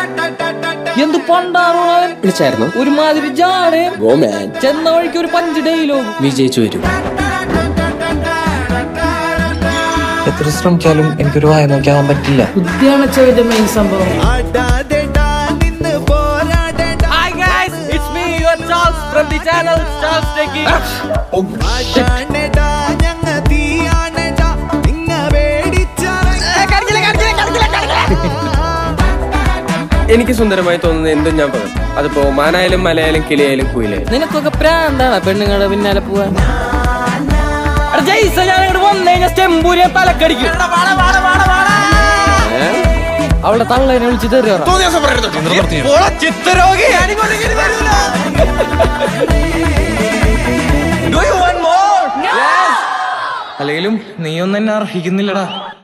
എന്ത് പണ്ടാണോ അവൻ വിളിച്ചായിരുന്നു ഒരുമാതിരി ജാണ് ഗോ മാൻ ചെന്ന വഴിക്ക് ഒരു പഞ്ച് ഡയലോഗ് വിജയിച്ചു വരും എത്ര ശ്രമിച്ചാലും എനിക്കൊരു വായ നോക്കിയാവാൻ പറ്റില്ല ബുദ്ധിയാണ് ചെവിന്റെ മെയിൻ സംഭവം Hi guys, it's me, your Charles from the channel Charles Techie. എനിക്ക് സുന്ദരമായി തോന്നുന്നത് എന്തും ഞാൻ പറയും അതിപ്പോ മാനായാലും മലയാലും കിളിയായാലും കുയിലായാലും നിനക്കൊക്കെ പ്രാന്താണ് പെണ്ണുങ്ങളുടെ പിന്നാലെ പോവാൻ എടാ ജയ്സ ഞാൻ ഇങ്ങോട്ട് വന്നു കഴിഞ്ഞാൽ സ്റ്റെമ്പൂരിയെ തലക്കടിക്കും അവളുടെ തള്ളേനെ വിളിച്ച് തരുവാ അല്ലെങ്കിലും നീ ഒന്നും എന്നെ അർഹിക്കുന്നില്ലടാ